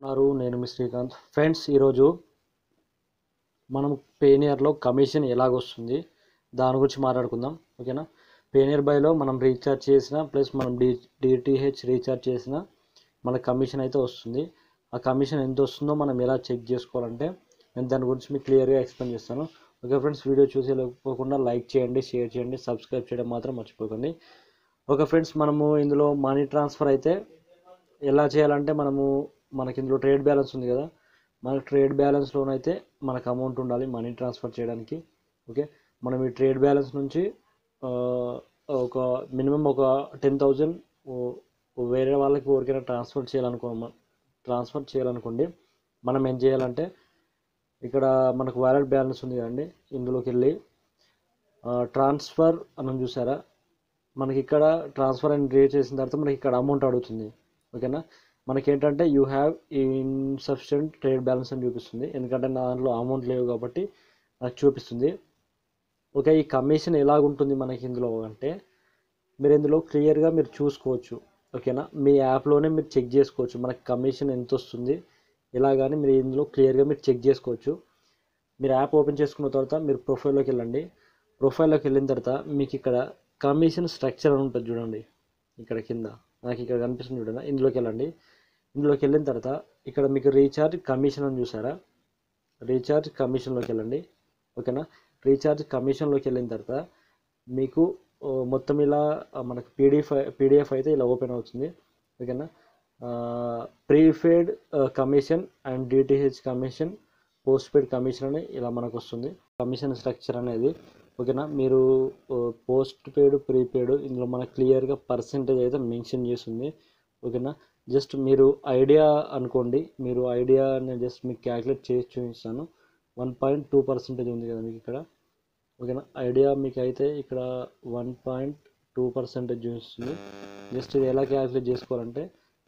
ఆరు నేను మీ శ్రీకాంత్ ఫ్రెండ్స్ ఈరోజు మనం పేనియర్లో కమిషన్ ఎలాగొస్తుంది దాని గురించి మాట్లాడుకుందాం ఓకేనా పేనియర్ బైలో మనం రీఛార్జ్ చేసిన ప్లస్ మనం డి డిటిహెచ్ రీఛార్జ్ చేసిన మన కమిషన్ అయితే వస్తుంది ఆ కమిషన్ ఎంత వస్తుందో మనం ఎలా చెక్ చేసుకోవాలంటే నేను దాని గురించి మీకు క్లియర్గా ఎక్స్ప్లెయిన్ చేస్తాను ఓకే ఫ్రెండ్స్ వీడియో చూసి వెళ్ళకపోకుండా లైక్ చేయండి షేర్ చేయండి సబ్స్క్రైబ్ చేయడం మాత్రం మర్చిపోకండి ఓకే ఫ్రెండ్స్ మనము ఇందులో మనీ ట్రాన్స్ఫర్ అయితే ఎలా చేయాలంటే మనము మనకి ఇందులో ట్రేడ్ బ్యాలెన్స్ ఉంది కదా మన ట్రేడ్ బ్యాలెన్స్లోనైతే మనకు అమౌంట్ ఉండాలి మనీ ట్రాన్స్ఫర్ చేయడానికి ఓకే మనం ఈ ట్రేడ్ బ్యాలెన్స్ నుంచి ఆ, ఒక మినిమం ఒక టెన్ థౌజండ్ వేరే వాళ్ళకి ఎవరికైనా ట్రాన్స్ఫర్ చేయాలనుకో ట్రాన్స్ఫర్ చేయాలనుకోండి మనం ఏం చేయాలంటే ఇక్కడ మనకు వ్యాలెట్ బ్యాలెన్స్ ఉంది కదండి ఇందులోకి వెళ్ళి ట్రాన్స్ఫర్ అని చూసారా మనకి ఇక్కడ ట్రాన్స్ఫర్ అని రేట్ చేసిన తర్వాత మనకి ఇక్కడ అమౌంట్ అడుగుతుంది ఓకేనా మనకి ఏంటంటే you have insufficient trade balance అని చూపిస్తుంది ఎందుకంటే నా దాంట్లో అమౌంట్ లేవు కాబట్టి నాకు చూపిస్తుంది ఓకే ఈ కమిషన్ ఎలాగుంటుంది మనకి ఇందులో అంటే మీరు ఇందులో క్లియర్గా మీరు చూసుకోవచ్చు ఓకేనా మీ యాప్లోనే మీరు చెక్ చేసుకోవచ్చు మనకి కమిషన్ ఎంత వస్తుంది ఎలాగని మీరు ఇందులో క్లియర్గా మీరు చెక్ చేసుకోవచ్చు మీరు యాప్ ఓపెన్ చేసుకున్న తర్వాత మీరు ప్రొఫైల్లోకి వెళ్ళండి ప్రొఫైల్లోకి వెళ్ళిన తర్వాత మీకు ఇక్కడ కమిషన్ స్ట్రక్చర్ అని ఉంటుంది చూడండి ఇక్కడ కింద నాకు ఇక్కడ కనిపిస్తుంది చూడండి ఇందులోకి వెళ్ళండి ఇందులోకి వెళ్ళిన తర్వాత ఇక్కడ మీకు రీఛార్జ్ కమిషన్ అని చూసారా రీఛార్జ్ కమిషన్లోకి వెళ్ళండి ఓకేనా రీఛార్జ్ కమిషన్లోకి వెళ్ళిన తర్వాత మీకు ఓ, మొత్తం ఇలా ఆ, మనకు పీడిఎఫ్ పీడిఎఫ్ అయితే ఇలా ఓపెన్ అవుతుంది ఓకేనా prepaid commission and DTH commission postpaid commission అని ఇలా మనకు వస్తుంది కమిషన్ స్ట్రక్చర్ అనేది ఓకేనా మీరు పోస్ట్ పెయిడ్ ప్రీపెయిడ్ ఇందులో మనకు క్లియర్గా పర్సంటేజ్ అయితే మెన్షన్ చేస్తుంది ఓకేనా జస్ట్ మీరు ఐడియా అనుకోండి మీరు ఐడియా నేను జస్ట్ మీకు క్యాలిక్యులేట్ చేసి చూపిస్తాను వన్ పాయింట్ టూ పర్సెంటేజ్ ఉంది కదా మీకు ఇక్కడ ఓకేనా ఐడియా మీకు అయితే ఇక్కడ వన్ పాయింట్ టూ పర్సెంటేజ్ చూపిస్తుంది జస్ట్ ఇది ఎలా క్యాలిక్యులేట్ చేసుకోవాలంటే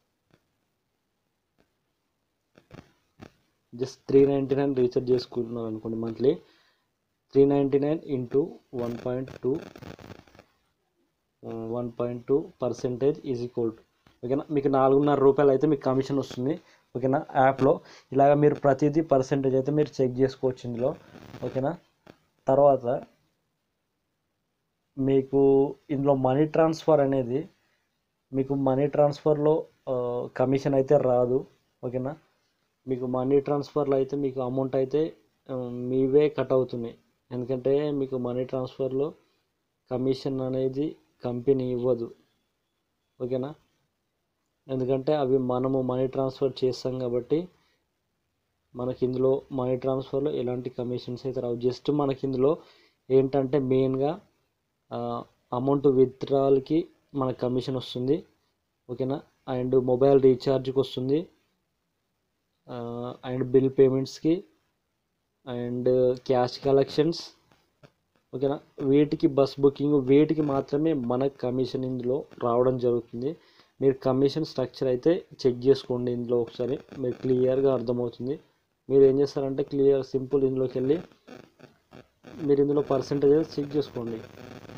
just three ninety nine recharge చేసుకుంటున్నారు అనుకోండి monthly three ninety nine into one point two one point two percentage is equal to ఓకేనా మీకు నాలుగున్నర రూపాయలు అయితే మీకు కమిషన్ వస్తుంది ఓకేనా యాప్లో ఇలాగ మీరు ప్రతిదీ పర్సెంటేజ్ అయితే మీరు చెక్ చేసుకోవచ్చు ఇందులో ఓకేనా తర్వాత మీకు ఇందులో మనీ ట్రాన్స్ఫర్ అనేది మీకు మనీ ట్రాన్స్ఫర్లో కమిషన్ అయితే రాదు ఓకేనా మీకు మనీ ట్రాన్స్ఫర్లో అయితే మీకు అమౌంట్ అయితే ఆ, మీవే కట్ అవుతున్నాయి ఎందుకంటే మీకు మనీ ట్రాన్స్ఫర్లో కమిషన్ అనేది కంపెనీ ఇవ్వదు ఓకేనా ఎందుకంటే అవి మనము మనీ ట్రాన్స్ఫర్ చేస్తాం కాబట్టి మనకి ఇందులో మనీ ట్రాన్స్ఫర్లో ఎలాంటి కమిషన్స్ అయితే రావు జస్ట్ మనకి ఇందులో ఏంటంటే మెయిన్గా అమౌంట్ విత్డ్రాల్కి మనకు కమిషన్ వస్తుంది ఓకేనా అండ్ మొబైల్ రీఛార్జ్కి వస్తుంది అండ్ బిల్ పేమెంట్స్కి అండ్ క్యాష్ కలెక్షన్స్ ఓకేనా వీటికి బస్ బుకింగ్ వీటికి మాత్రమే మనకు కమిషన్ ఇందులో రావడం జరుగుతుంది మీరు కమిషన్ స్ట్రక్చర్ అయితే చెక్ చేసుకోండి ఇందులో ఒకసారి మీరు క్లియర్గా అర్థమవుతుంది మీరు ఏం చేస్తారంటే క్లియర్ సింపుల్ ఇందులోకి వెళ్ళి మీరు ఇందులో పర్సంటేజ్ చెక్ చేసుకోండి